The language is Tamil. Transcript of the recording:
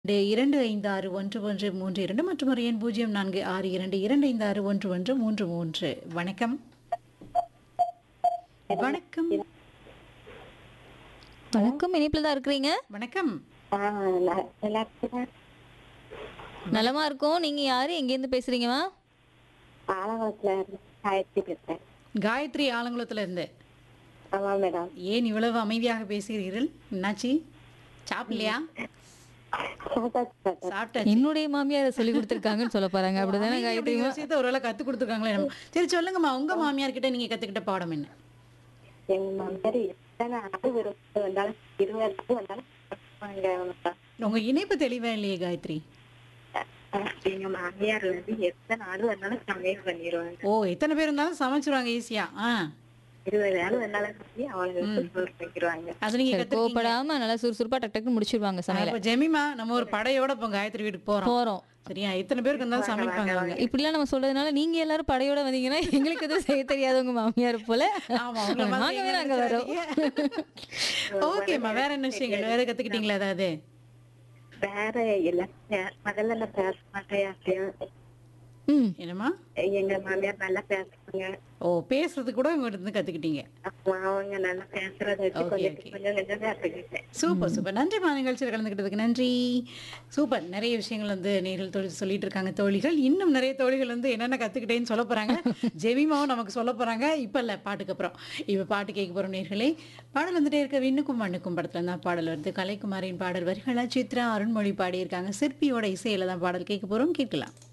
டே இரண்டு ஐந்து ஆறு ஒன்று ஒன்று மூன்று இரண்டு மற்றும் ஒரு எண் பூஜ்ஜியம் நான்கு ஆறு இரண்டு இரண்டு ஐந்து ஆறு ஒன்று ஒன்று மூன்று மூன்று வணக்கம் வணக்கம் வணக்கம் இனிப்புல தான் இருக்கிறீங்க வணக்கம் ஆ, ந- நல்லா இருக்கீங்களா? நலமா இருக்கோம் நீங்க யாரு எங்க இருந்து பேசுறீங்கம்மா ஆலங்குளத்துல இருந்து காயத்ரி பேசுறேன் காயத்ரி ஆலங்குளத்துல இருந்து ஆமா மேடம் ஏன் இவ்வளவு அமைதியாக பேசுகிறீர்கள் என்னாச்சு சாப்பிடலையா சாப்பிட்டாச்சு, சாப்பிட்டாச்சு. சாப்பிட்டாச்சு என்னுடைய மாமியார் சொல்லி கொடுத்துருக்காங்கன்னு சொல்ல போறாங்க அப்படிதானே அமைதி காயத்ரி அப்படிங்கிற விஷயத்தை ஒருவேளை கத்து கொடுத்துருக்காங்களே நம்ம சரி சொல்லுங்கம்மா உங்க மாமியார் கிட்ட நீங்க கத்துக்கிட்ட பாடம் என்ன எங்க மாமியார் எத்தனை ஆடு விருப்பம் வந்தாலும் இருபது வந்தாலும் வாங்க மேடம். உங்க இணைப்பு தெளிவா இல்லையே காயத்ரி எங்க மாமியார் வந்து எத்தனை ஆடு வந்தாலும் சமையல் பண்ணிடுவாங்க ஓ எத்தனை பேர் இருந்தாலும் சமைச்சிருவாங்க ஈஸியா ஆ இருபது ஆடு வந்தாலும் சொல்லி அவங்களுக்கு சோறு வைக்கிடுவாங்க அது நீங்க சரி, கத்துக்கிட்டீங்க கோவப்படாம நல்லா சுறுசுறுப்பா டக் டக்குன்னு முடிச்சிருவாங்க சமையல அப்ப ஜெமிமா நம்ம ஒரு படையோட இப்போ காயத்ரி வீட்டுக்கு போறோம் போறோம் சரியா எத்தனை பேருக்கு இருந்தாலும் சமைப்பாங்க அவங்க இப்படிலாம் நம்ம சொல்றதுனால நீங்க எல்லாரும் படையோட வந்தீங்கன்னா எங்களுக்கு எதுவும் செய்ய தெரியாது உங்க மாமியார் போல ஆமா உங்களை மாதிரி நாங்க வேணா அங்க வரோம் ஓகேம்மா வேற என்ன விஷயங்கள் வேற கத்துக்கிட்டீங்களா ஏதாவது வேற எல்லாம் பே- முதல்ல நான் பேச மாட்டேன் யார்கிட்டயும். ம் என்னம்மா எங்க மாமியார் நல்லா பேசுறாங்க ஓ பேசுறது கூட உங்க இருந்து கத்துக்கிட்டீங்க அப்போ அவங்க நல்லா பேசுறத வச்சு Okay, கொஞ்சம் okay. கொஞ்சம் கொஞ்சம் கத்துக்கிட்டேன் சூப்பர் சூப்பர் நன்றிம்மா நிகழ்ச்சியில் கலந்துக்கிட்டதுக்கு நன்றி சூப்பர் நிறைய விஷயங்கள் வந்து நேரில் தொழில் சொல்லிட்டு இருக்காங்க தோழிகள் இன்னும் நிறைய தோழிகள் வந்து என்னென்ன கத்துக்கிட்டேன்னு சொல்ல போறாங்க ஜெமிமாவும் நமக்கு சொல்ல போறாங்க இப்ப இல்ல பாட்டுக்கு அப்புறம் இப்ப பாட்டு கேட்க போறோம் நேர்களே பாடல் வந்துட்டே இருக்க விண்ணுக்கும் மண்ணுக்கும் படத்துல தான் பாடல் வருது கலைக்குமாரின் பாடல் வரிகளா சித்ரா அருண்மொழி பாடியிருக்காங்க சிற்பியோட இசையில தான் பாடல் கேட்க போறோம் கேட்கலாம்